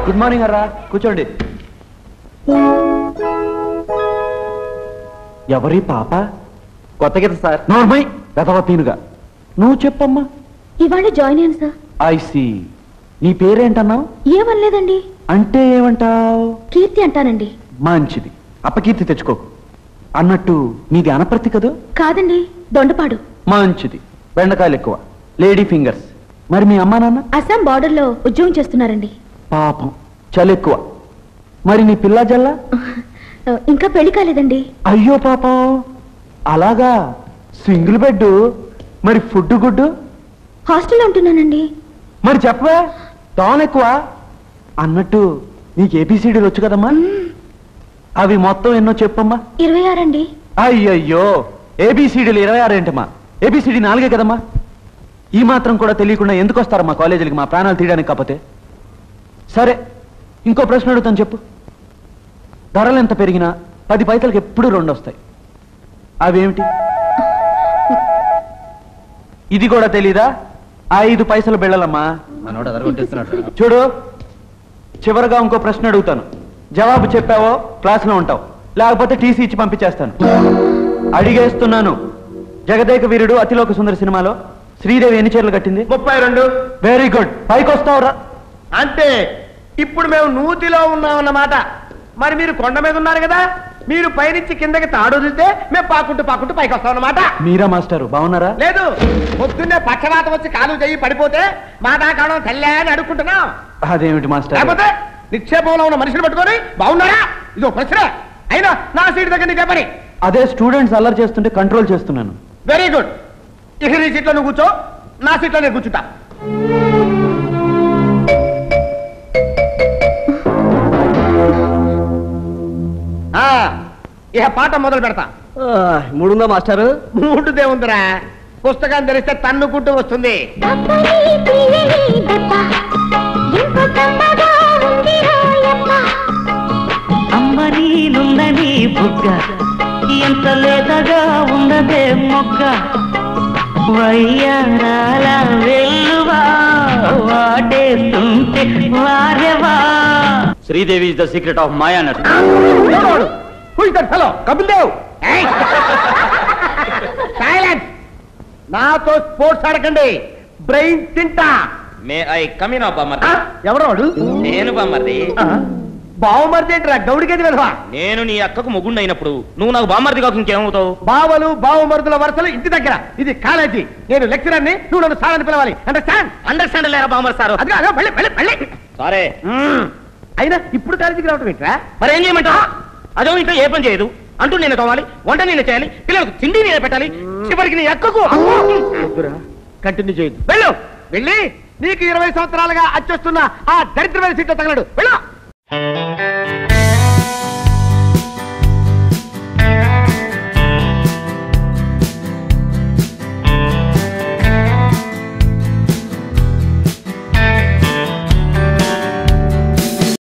Good morning అర్రా కూర్చోండి ఎవరి పాప కొత్త గీత సార్ నోర్మై గతవ తీనుగా నువ్వు చెప్పమ్మా ఇవాళ జాయిన్ అయ్యాను సార్ ఐ సి నీ పేరేంటన్నావు ఏమనలేదండి అంటే ఏమంటావు కీర్తి అంటానండి మంచిది అపకీర్తి తెచ్చుకోకు అన్నట్టు నీది అనప్రతి కదూ కాదండి దొండపాడు మంచిది బెండకాయలు ఎక్కువ లేడీ ఫింగర్స్ మరి మీ అమ్మా నాన్న అస్సాం బార్డర్లో ఉద్యోగం చేస్తున్నారండి పాపం చలి ఎక్కువ మరి నీ పిల్ల జల్ల ఇంకా పెళ్లి కాలేదండి అయ్యో పాపం అలాగా సింగిల్ బెడ్ మరి ఫుడ్ గుడ్డు హాస్టల్లో ఉంటున్నానండి మరి చెప్పవే టాన్ ఎక్కువ అన్నట్టు నీకు ఏబిసిడీలు వచ్చు కదమ్మా అవి మొత్తం ఎన్నో చెప్పమ్మా ఇరవై ఆరండి అయ్యయ్యో ఏబిసిడీలు ఇరవై ఆరు ఏంటమ్మా ఏబిసిడి నాలుగే కదమ్మా ఈ మాత్రం కూడా తెలియకుండా ఎందుకు వస్తారమ్మా కాలేజీలకి మా ప్రాణాలు తీయడానికి కాకపోతే సరే ఇంకో ప్రశ్న అడుగుతాను చెప్పు ధరలు ఎంత పెరిగినా పది పైసలకి ఎప్పుడు రెండు వస్తాయి అవేమిటి ఇది కూడా తెలీదా ఐదు పైసలు బిళ్ళలమ్మా మనోడు అదరగొట్టేస్తున్నాడు చూడు చివరగా ఇంకో ప్రశ్న అడుగుతాను జవాబు చెప్పావో క్లాస్లో ఉంటావు లేకపోతే టీసీ ఇచ్చి పంపించేస్తాను అడిగేస్తున్నాను జగదేక వీరుడు అతిలోక సుందర సినిమాలో శ్రీదేవి ఎన్ని చీరలు కట్టింది ముప్పై రెండు వెరీ గుడ్ పైకి వస్తావురా అంటే ఇప్పుడు మేము నూతిలో ఉన్నామన్నమాట మరి మీరు కొండ మీద ఉన్నారు కదా మీరు పైనుంచి కిందకి తాడు వదిలితే మేము పాకుంటూ పాకుంటూ పైకి వస్తాం అన్నమాట మీరా మాస్టారు బాగున్నారా లేదు పొద్దున్నే పక్షవాతం వచ్చి కాలు చెయ్యి పడిపోతే మాటా కావడం తల్లే అని అడుక్కుంటున్నాం అదేమిటి మాస్టర్ లేకపోతే నిక్షేపంలో ఉన్న మనుషులు పట్టుకొని బాగున్నారా ఇదో ప్రశ్న అయినా నా సీట్ దగ్గర నీకే పని అదే స్టూడెంట్స్ అల్లరి చేస్తుంటే కంట్రోల్ చేస్తున్నాను వెరీ గుడ్ ఇక నీ సీట్లో నువ్వు కూర్చో నా సీట్లో నేను కూర్చుంటా ఆ, ఇక పాట మొదలు పెడతా మూడుందా మాస్టారు మూడుదే ఉందిరా పుస్తకం తెరిస్తే తన్నుకుంటూ వస్తుంది అమ్మ నీనుందని బుగ్గ ఎంత లేతగా ఉన్నదే మొగ్గ వయ్యారాల వెల్లువా వాటేస్తుంటే వారెవా Sridevi is the secret of మాయా అన్నట్టు హలో కపిల్ దేవ్ సైలెన్స్ నాతో స్పోర్ట్స్ ఆడకండి బ్రెయిన్ తింటా మే ఐ కమిన్ బామ్మర్ ఆ, ఎవరో వాడు నేను బామ్మర్ది బావమరిది ఏంటిరా గౌడికేది వెధవా నేను నీ అక్కకు మొగుండు అయినప్పుడు నువ్వు నాకు బామ్మర్ది కాక ఇంకేమవుతావు బావలు బావమరుదుల వరుసలు ఇంటి దగ్గర ఇది కాలేజీ నేను లెక్చరర్ని నువ్వు నన్ను సార్ అని పిలవాలి అండర్స్టాండ్ అండర్స్టాండ్ లేరా బామ్మర్ సార్ అదిగో అదో మళ్ళీ మళ్ళీ మళ్ళీ సరే మ్మ్. అయినా ఇప్పుడు కాలేజీకి రావటం ఏంట్రా మరి ఏం చేయమంటావు అదో ఇంట్లో ఏ పని చేయదు అంటూ నేను తోవాలి వంట నేను చేయాలి పిల్లలకు తిండి నేనే పెట్టాలి చివరికి నీ అక్కకు కంటిన్యూ చేయదు వెళ్ళు వెళ్ళి నీకు ఇరవై సంవత్సరాలుగా అచ్చొస్తున్న ఆ దరిద్రమైన సీట్లో తగలడు వెళ్ళు